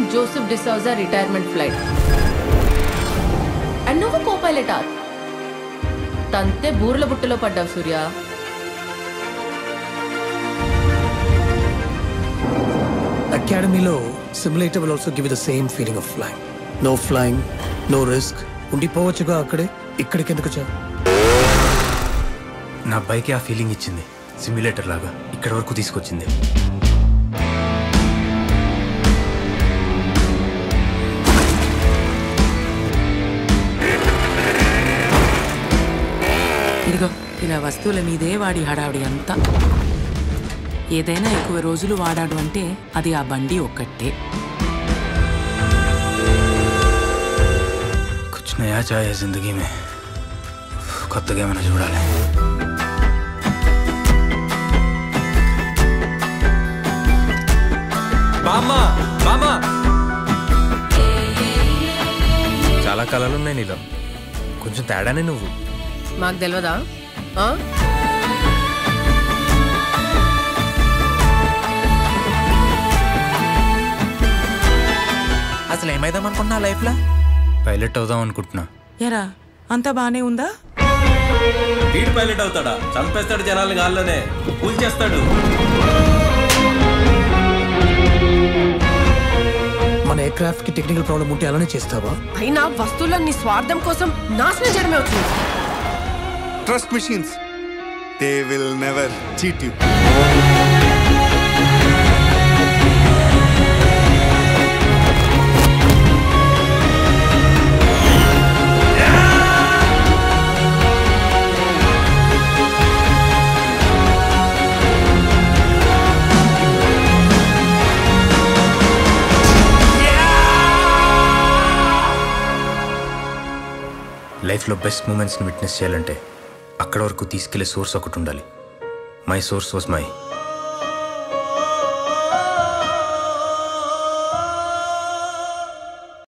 Joseph D'Souza retirement flight and నువ్వు co pilot తంతే బూర్ల బుట్టలో పడ్డావు సూర్య అకాడమీలో simulator will also give the same feeling of flying no flying no risk ఉండిపోవచ్చుగా అక్కడే ఇక్కడికి ఎందుకు వచ్చావు నా బైకే ఆ ఫీలింగ్ ఇచ్చింది సిమ్యులేటర్ లాగా ఇక్కడ వరకు తీసుకొచ్చింది ఇదిగో ఇలా వస్తువుల మీదే వాడి హడావిడి అంతా ఏదైనా ఎక్కువ రోజులు వాడాడు అంటే అది ఆ బండి ఒక్కటే కుచ్ నయా చాయే జిందగీ మే కొత్తగా ఏమైనా చూడాలి బామ్మ బామ్మ చాలా కళలు ఉన్నాయి నీలో కొంచెం తేడానే నువ్వు మాకు తెలియదా ఆ? అసలు ఏమైదాం అనుకున్నా లైఫ్లో పైలట్ అవుదాం అనుకుంటున్నా ఎరా అంతా బానే ఉందా వీడు పైలట్ అవుతాడా చంపేస్తాడు జనాలు గాల్లోనే కూల్చేస్తాడు మన ఎయిర్క్రాఫ్ట్ కి టెక్నికల్ ప్రాబ్లం ఉంటే అలానే చేస్తావా అయినా వస్తువులను నీ స్వార్థం కోసం నాశనం చేయడమే అవుతుంది Trust machines. They will never cheat you. లైఫ్లో బెస్ట్ మూమెంట్స్ని విట్నెస్ చేయాలంటే అక్కడ వరకు తీసుకెళ్లే సోర్స్ ఒకటి ఉండాలి మై సోర్స్ వాజ్ మై